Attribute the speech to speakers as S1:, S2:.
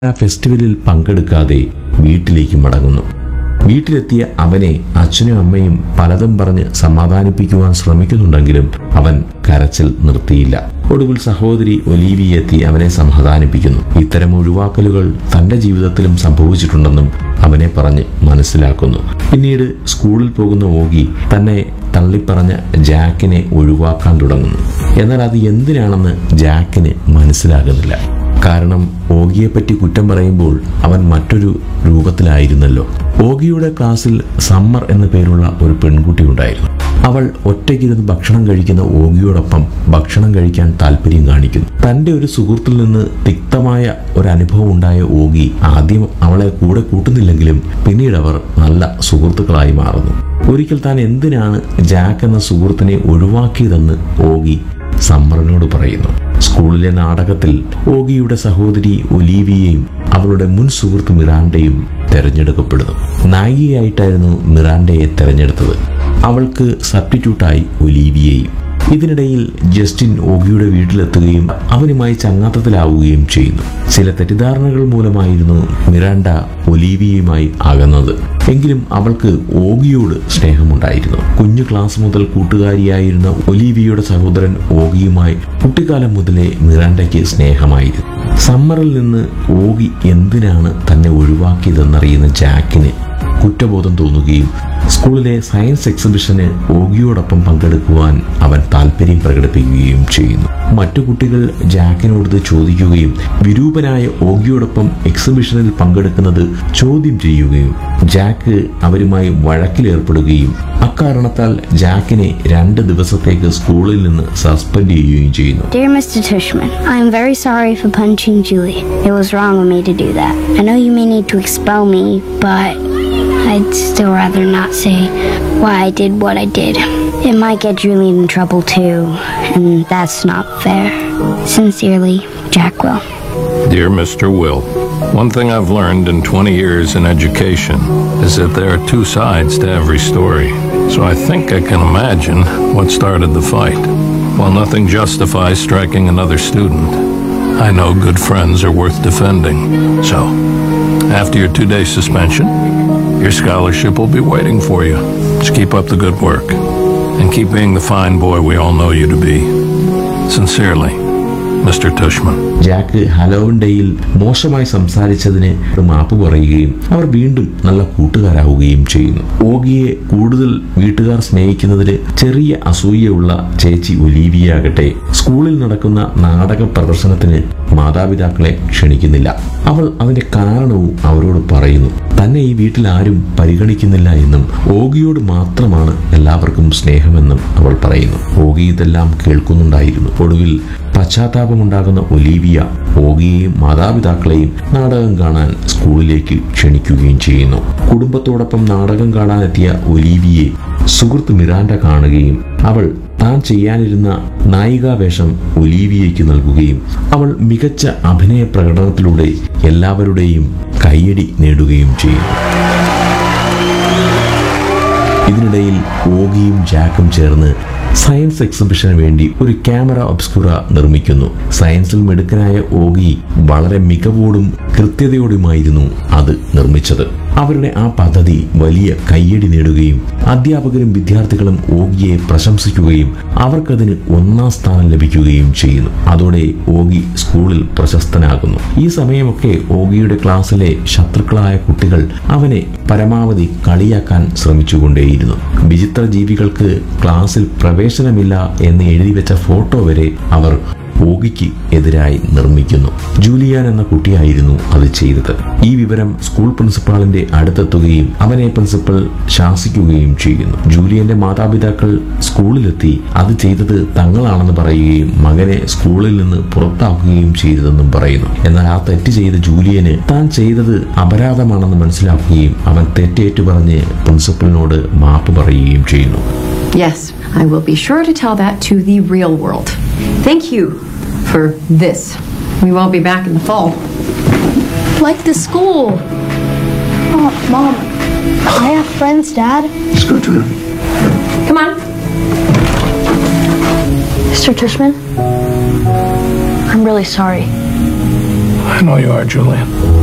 S1: ആ ഫെസ്റ്റിവലിൽ പങ്കെടുക്കാതെ വീട്ടിലേക്ക് മടങ്ങുന്നു വീട്ടിലെത്തിയ അവനെ അച്ഛനും അമ്മയും പലതും പറഞ്ഞ് സമാധാനിപ്പിക്കുവാൻ ശ്രമിക്കുന്നുണ്ടെങ്കിലും അവൻ കരച്ചിൽ നിർത്തിയില്ല ഒടുവിൽ സഹോദരി ഒലീവിയ എത്തി അവനെ സമാധാനിപ്പിക്കുന്നു ഇത്തരം ഒഴിവാക്കലുകൾ തന്റെ ജീവിതത്തിലും സംഭവിച്ചിട്ടുണ്ടെന്നും അവനെ പറഞ്ഞ് മനസ്സിലാക്കുന്നു പിന്നീട് സ്കൂളിൽ പോകുന്ന ഓഗി തന്നെ തള്ളിപ്പറഞ്ഞ ജാക്കിനെ ഒഴിവാക്കാൻ തുടങ്ങുന്നു എന്നാൽ അത് എന്തിനാണെന്ന് ജാക്കിന് മനസ്സിലാകുന്നില്ല കാരണം ഓഗിയെപ്പറ്റി കുറ്റം പറയുമ്പോൾ അവൻ മറ്റൊരു രൂപത്തിലായിരുന്നല്ലോ ഓഗിയുടെ ക്ലാസ്സിൽ സമ്മർ എന്ന പേരുള്ള ഒരു പെൺകുട്ടി ഉണ്ടായിരുന്നു അവൾ ഒറ്റയ്ക്കിരുന്ന് ഭക്ഷണം കഴിക്കുന്ന ഓഗിയോടൊപ്പം ഭക്ഷണം കഴിക്കാൻ താല്പര്യം കാണിക്കുന്നു തന്റെ ഒരു സുഹൃത്തിൽ നിന്ന് തിക്തമായ ഒരു അനുഭവം ഉണ്ടായ ഓഗി ആദ്യം അവളെ കൂടെ കൂട്ടുന്നില്ലെങ്കിലും പിന്നീട് അവർ നല്ല സുഹൃത്തുക്കളായി മാറുന്നു ഒരിക്കൽ താൻ എന്തിനാണ് ജാക്ക് എന്ന സുഹൃത്തിനെ ഒഴിവാക്കിയതെന്ന് ഓഗി സമ്മറിനോട് പറയുന്നു സ്കൂളിലെ നാടകത്തിൽ ഓഗിയുടെ സഹോദരി ഒലീവിയയും അവളുടെ മുൻ സുഹൃത്ത് മിറാണ്ടയും തെരഞ്ഞെടുക്കപ്പെടുന്നു നായികയായിട്ടായിരുന്നു മിറാണ്ടയെ തെരഞ്ഞെടുത്തത് അവൾക്ക് സബ്സ്റ്റിറ്റ്യൂട്ടായി ഒലീവിയയും ഇതിനിടയിൽ ജസ്റ്റിൻ ഓഗിയുടെ വീട്ടിലെത്തുകയും അവനുമായി ചങ്ങാത്തത്തിലാവുകയും ചെയ്യുന്നു ചില തെറ്റിദ്ധാരണകൾ മൂലമായിരുന്നു മിറാണ്ട ഒലീവിയയുമായി അകന്നത് എങ്കിലും അവൾക്ക് ഓഗിയോട് സ്നേഹമുണ്ടായിരുന്നു കുഞ്ഞു ക്ലാസ് മുതൽ കൂട്ടുകാരിയായിരുന്ന ഒലീവിയയുടെ സഹോദരൻ ഓഗിയുമായി കുട്ടിക്കാലം മുതലേ മിറാണ്ടയ്ക്ക് സ്നേഹമായിരുന്നു സമ്മറിൽ നിന്ന് ഓഗി എന്തിനാണ് തന്നെ ഒഴിവാക്കിയതെന്നറിയുന്ന ജാക്കിന് കുറ്റബോധം തോന്നുകയും സ്കൂളിലെ സയൻസ് എക്സിബിഷന് ഓഗിയോടൊപ്പം പങ്കെടുക്കുവാൻ അവൻ താല്പര്യം പ്രകടിപ്പിക്കുകയും ചെയ്യുന്നു മറ്റു കുട്ടികൾ ജാക്കിനോട് ഇത് ചോദിക്കുകയും വിരൂപനായ ഓഗിയോടൊപ്പം എക്സിബിഷനിൽ പങ്കെടുക്കുന്നത് ചോദ്യം ചെയ്യുകയും ജാക്ക് അവരുമായി വഴക്കിലേർപ്പെടുകയും അക്കാരണത്താൽ ജാക്കിനെ രണ്ട് ദിവസത്തേക്ക് സ്കൂളിൽ നിന്ന് സസ്പെൻഡ് ചെയ്യുകയും ചെയ്യുന്നു
S2: Dear Mr. Tushman, I am very sorry for punching Julie. It was wrong of me to do that. I know you may need to expel me, but I'd still rather not say why I did what I did. It might get Julie in trouble too, and that's not fair. Sincerely, Jack Will.
S3: Dear Mr. Will, one thing I've learned in 20 years in education is that there are two sides to every story. So I think I can imagine what started the fight. While nothing justifies striking another student, I know good friends are worth defending. So, after your two day suspension, your scholarship will be waiting for you. Just keep up the good work and keep being the fine boy we all know you to be. Sincerely, Mr. Tushman.
S1: Jack Halloween ഡേയിൽ മോശമായി സംസാരിച്ചതിന് ഒരു മാപ്പ് പറയുകയും അവർ വീണ്ടും നല്ല കൂട്ടുകാരാവുകയും ചെയ്യുന്നു ഓഗിയെ കൂടുതൽ വീട്ടുകാർ സ്നേഹിക്കുന്നതിന് ചെറിയ അസൂയയുള്ള ചേച്ചി ഒലീവിയാകട്ടെ സ്കൂളിൽ നടക്കുന്ന നാടക പ്രദർശനത്തിന് മാതാപിതാക്കളെ ക്ഷണിക്കുന്നില്ല അവൾ അതിന്റെ കാരണവും അവരോട് പറയുന്നു തന്നെ ഈ വീട്ടിൽ ആരും പരിഗണിക്കുന്നില്ല എന്നും ഓഗിയോട് മാത്രമാണ് എല്ലാവർക്കും സ്നേഹമെന്നും അവൾ പറയുന്നു ഓഗി ഇതെല്ലാം കേൾക്കുന്നുണ്ടായിരുന്നു ഒടുവിൽ പശ്ചാത്താപമുണ്ടാകുന്ന ഒലീവിയ ഓഗിയെയും മാതാപിതാക്കളെയും നാടകം കാണാൻ സ്കൂളിലേക്ക് ക്ഷണിക്കുകയും ചെയ്യുന്നു കുടുംബത്തോടൊപ്പം നാടകം കാണാനെത്തിയ ഒലീവിയെ സുഹൃത്ത് മിറാൻഡ കാണുകയും അവൾ താൻ ചെയ്യാനിരുന്ന നായികാവേഷം ഒലീവിയയ്ക്ക് നൽകുകയും അവൾ മികച്ച അഭിനയ പ്രകടനത്തിലൂടെ എല്ലാവരുടെയും കയ്യടി നേടുകയും ചെയ്യുന്നു ഇതിനിടയിൽ ഓഗിയും ജാക്കും ചേർന്ന് സയൻസ് എക്സിബിഷന് വേണ്ടി ഒരു ക്യാമറ ഒബ്സ്കുറ നിർമ്മിക്കുന്നു സയൻസിൽ മിടുക്കനായ ഓഗി വളരെ മികവോടും കൃത്യതയോടുമായിരുന്നു അത് നിർമ്മിച്ചത് അവരുടെ ആ പദ്ധതി വലിയ കയ്യടി നേടുകയും അധ്യാപകരും വിദ്യാർത്ഥികളും ഓഗിയെ പ്രശംസിക്കുകയും അവർക്കതിന് ഒന്നാം സ്ഥാനം ലഭിക്കുകയും ചെയ്യുന്നു അതോടെ ഓഗി സ്കൂളിൽ പ്രശസ്തനാകുന്നു ഈ സമയമൊക്കെ ഓഗിയുടെ ക്ലാസ്സിലെ ശത്രുക്കളായ കുട്ടികൾ അവനെ പരമാവധി കളിയാക്കാൻ ശ്രമിച്ചുകൊണ്ടേയിരുന്നു വിചിത്ര ജീവികൾക്ക് ക്ലാസ്സിൽ പ്രവേശനമില്ല എന്ന് എഴുതി വെച്ച ഫോട്ടോ വരെ അവർ ഓഗിക്ക് എതിരായി നിർമ്മിക്കുന്നു ജൂലിയാൻ എന്ന കുട്ടിയായിരുന്നു അത് ചെയ്തത് ഈ വിവരം സ്കൂൾ പ്രിൻസിപ്പാളിന്റെ അടുത്തെത്തുകയും അവനെ പ്രിൻസിപ്പൽ ശാസിക്കുകയും ചെയ്യുന്നു ജൂലിയന്റെ മാതാപിതാക്കൾ സ്കൂളിലെത്തി അത് ചെയ്തത് തങ്ങളാണെന്ന് പറയുകയും മകനെ സ്കൂളിൽ നിന്ന് പുറത്താക്കുകയും ചെയ്തതെന്നും പറയുന്നു എന്നാൽ ആ തെറ്റ് ചെയ്ത ജൂലിയന് താൻ ചെയ്തത് അപരാധമാണെന്ന് മനസ്സിലാക്കുകയും അവൻ തെറ്റേറ്റു പറഞ്ഞ് പ്രിൻസിപ്പലിനോട് മാപ്പ് പറയുകയും ചെയ്യുന്നു
S4: Yes, I will be sure to tell that to the real world. Thank you for this. We won't be back in the fall.
S2: Like the school. Oh, Mom, I have friends, Dad.
S5: Let's go to him.
S4: Come on.
S2: Mr. Tushman, I'm really sorry.
S3: I know you are, Julian.